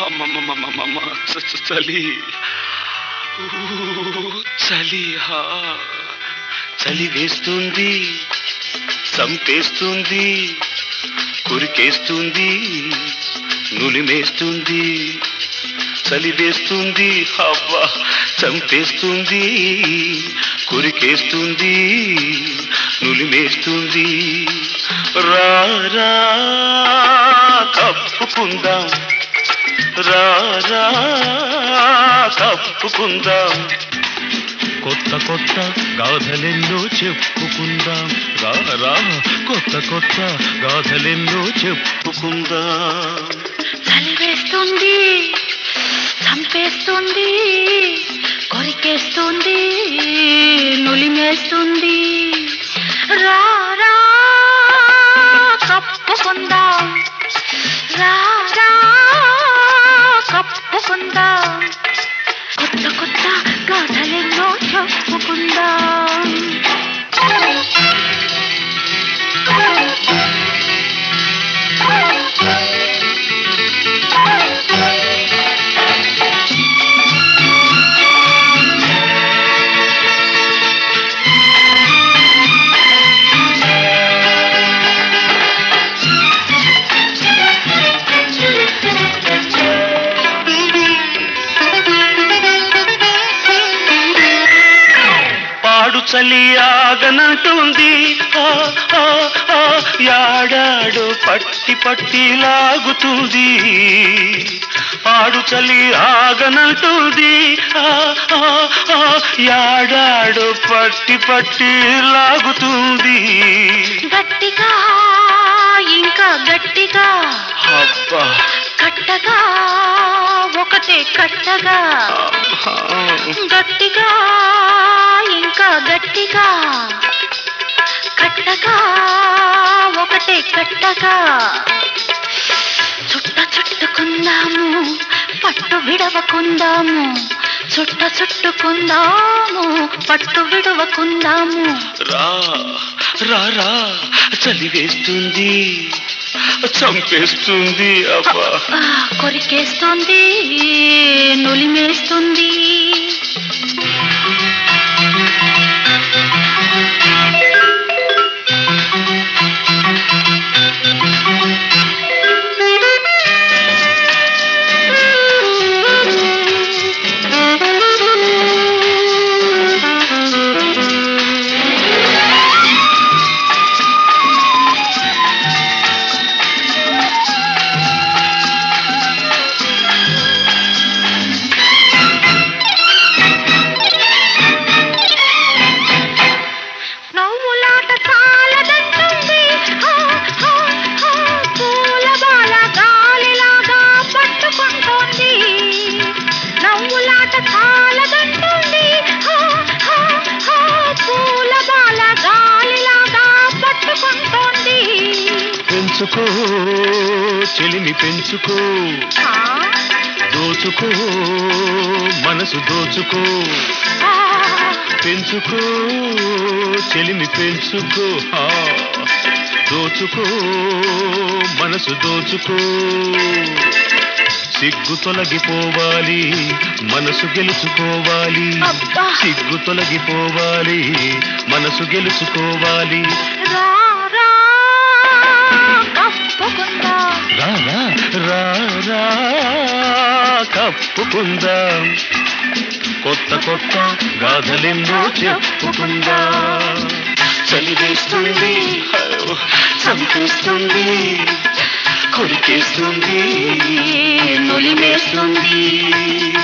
అమ్మమ్మమ్మమ్మమ్మ చ- చ- చలి ఊ, చలి హా. చలి వేస్తుంది చంపేస్తుంది కురికేస్తుంది నులిమేస్తుంది చలి వేస్తుంది అబ్బా చంపేస్తుంది కురికేస్తుంది నులిమేస్తుంది రారా కప్పుకుందాం రారా కప్పుకుందాం కొత్త కొత్త గాథలెన్నో చెప్పుకుందాం రా రా కొత్త కొత్త గాథలెన్నో చెప్పుకుందాం చలి వేస్తుంది చంపేస్తుంది కొరికేస్తుంది నులిమేస్తుంది రా రా కప్పుకుందాం రా రా కప్పుకుందాం కొత్త కొత్త గాథలెన్నో చెప్పుకుందాం పాడు చలి ఆగనంటుంది ఆ, ఆ, ఆ, యాడాడు పట్టి పట్టి లాగుతుంది పాడు చలి ఆగనంటుంది ఆ, ఆ, ఆ, యాడాడు పట్టి పట్టి లాగుతుంది గట్టిగా ఇంకా గట్టిగా అబ్బా కట్టగా ఒకటే కట్టగా అబ్బా. గట్టిగా ఇంకా గట్టిగా కట్టగా ఒకటే కట్టగా చుట్ట చుట్టుకుందాము పట్టు విడవకుందాము చుట్ట చుట్టుకుందాము పట్టు విడవకుందాము రా రా రా చలి వేస్తుంది చంపేస్తుంది అబ్బా ఆ, కొరికేస్తుంది నులిమేస్తుంది నవ్వులాట చాలదంటుంది హా, హా, హా, పూల బాల గాలిలాగా పట్టుకుంటోంది నవ్వులాట చాలదంటుంది హా, హా, హా, పూల బాల గాలిలాగా పట్టుకుంటోంది పెంచుకో చెలిమి పెంచుకో ఆ, దోచుకో మనసు దోచుకో ఆ, పెంచుకో చెలిమి పెంచుకో ఆ, దోచుకో మనసు దోచుకో సిగ్గు తొలగిపోవాలి మనసు గెలుచుకోవాలి అబ్బా. సిగ్గు తొలగిపోవాలి మనసు గెలుచుకోవాలి రా రా కప్పుకుందాం రా రా రా రా కప్పుకుందాం కొత్త కొత్త గాథలెన్నో చెప్పుకుందాం చలి వేస్తుంది చంపేస్తుంది కొరికేస్తుంది నులిమేస్తుంది